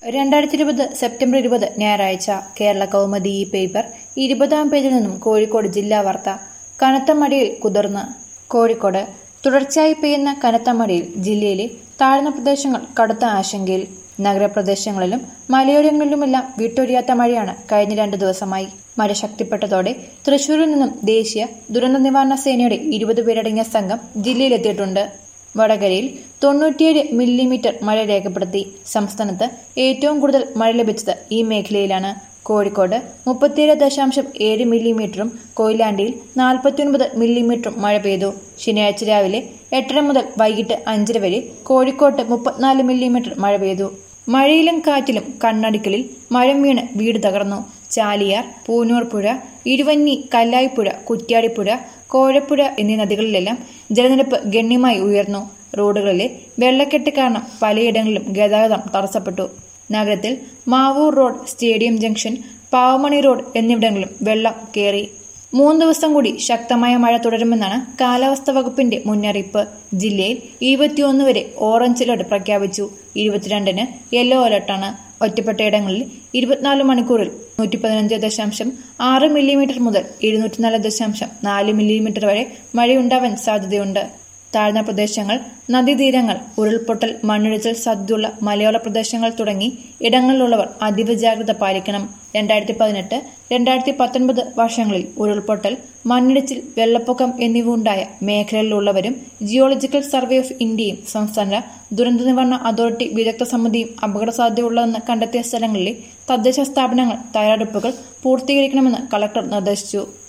രണ്ടായിരത്തി ഇരുപത് സെപ്റ്റംബർ ഇരുപത് ഞായറാഴ്ച കേരള കൗമുദി ഈ പേപ്പർ ഇരുപതാം പേജിൽ നിന്നും കോഴിക്കോട് ജില്ലാ വാർത്ത കനത്ത മഴയിൽ കുതിർന്ന് കോഴിക്കോട് തുടർച്ചയായി പെയ്യുന്ന കനത്ത മഴയിൽ ജില്ലയിലെ താഴ്ന്ന പ്രദേശങ്ങൾ കടുത്ത ആശങ്കയിൽ നഗരപ്രദേശങ്ങളിലും മലയോരങ്ങളിലുമെല്ലാം വിട്ടൊഴിയാത്ത മഴയാണ് കഴിഞ്ഞ രണ്ടു ദിവസമായി മഴ ശക്തിപ്പെട്ടതോടെ തൃശൂരിൽ നിന്നും ദേശീയ ദുരന്ത നിവാരണ സേനയുടെ ഇരുപത് പേരടങ്ങിയ സംഘം ജില്ലയിലെത്തിയിട്ടുണ്ട് വടകരയിൽ തൊണ്ണൂറ്റിയേഴ് മില്ലിമീറ്റർ മഴ രേഖപ്പെടുത്തി സംസ്ഥാനത്ത് ഏറ്റവും കൂടുതൽ മഴ ലഭിച്ചത് ഈ മേഖലയിലാണ് കോഴിക്കോട് മുപ്പത്തിയേഴ് ദശാംശം ഏഴ് മില്ലിമീറ്ററും കൊയിലാണ്ടിയിൽ നാൽപ്പത്തിയൊൻപത് മില്ലിമീറ്ററും മഴ പെയ്തു ശനിയാഴ്ച രാവിലെ എട്ടര മുതൽ വൈകിട്ട് അഞ്ചര വരെ കോഴിക്കോട്ട് മുപ്പത്തിനാല് മില്ലിമീറ്റർ മഴ പെയ്തു മഴയിലും കാറ്റിലും കണ്ണടിക്കലിൽ മഴം വീണ് വീട് തകർന്നു ചാലിയാർ പൂനൂർ പുഴ ഇരുവന്നി കല്ലായിപ്പുഴ കുറ്റ്യാടിപ്പുഴ കോഴപ്പുഴ എന്നീ നദികളിലെല്ലാം ജലനിരപ്പ് ഗണ്യമായി ഉയർന്നു റോഡുകളിലെ വെള്ളക്കെട്ട് കാരണം പലയിടങ്ങളിലും ഗതാഗതം തടസ്സപ്പെട്ടു നഗരത്തിൽ Mavoor road stadium junction Pavamani road എന്നിവിടങ്ങളിലും വെള്ളം കയറി മൂന്ന് ദിവസം കൂടി ശക്തമായ മഴ തുടരുമെന്നാണ് കാലാവസ്ഥാ വകുപ്പിന്റെ മുന്നറിയിപ്പ് ജില്ലയിൽ ഇരുപത്തിയൊന്ന് വരെ ഓറഞ്ച് അലർട്ട് പ്രഖ്യാപിച്ചു ഇരുപത്തിരണ്ടിന് യെല്ലോ അലർട്ടാണ് ഒറ്റപ്പെട്ട ഇടങ്ങളിൽ ഇരുപത്തിനാല് മണിക്കൂറിൽ നൂറ്റി പതിനഞ്ച് ദശാംശം ആറ് മില്ലിമീറ്റർ മുതൽ ഇരുന്നൂറ്റിനാല് ദശാംശം നാല് മില്ലിമീറ്റർ വരെ മഴയുണ്ടാവാൻ സാധ്യതയുണ്ട് താഴ്ന്ന പ്രദേശങ്ങൾ നദീതീരങ്ങൾ ഉരുൾപൊട്ടൽ മണ്ണിടിച്ചിൽ സാധ്യതയുള്ള മലയോര പ്രദേശങ്ങൾ തുടങ്ങി ഇടങ്ങളിലുള്ളവർ അതീവ ജാഗ്രത പാലിക്കണം രണ്ടായിരത്തി പതിനെട്ട് രണ്ടായിരത്തി പത്തൊൻപത് വർഷങ്ങളിൽ ഉരുൾപൊട്ടൽ മണ്ണിടിച്ചിൽ വെള്ളപ്പൊക്കം എന്നിവ ഉണ്ടായ മേഖലകളിലുള്ളവരും ജിയോളജിക്കൽ സർവേ ഓഫ് ഇന്ത്യയും സംസ്ഥാന ദുരന്ത നിവാരണ അതോറിറ്റി വിദഗ്ധ സമിതിയും അപകട സാധ്യതയുള്ളതെന്ന് കണ്ടെത്തിയ സ്ഥലങ്ങളിലെ തദ്ദേശ സ്ഥാപനങ്ങൾ തയ്യാറെടുപ്പുകൾ പൂർത്തീകരിക്കണമെന്ന് കളക്ടർ നിർദ്ദേശിച്ചു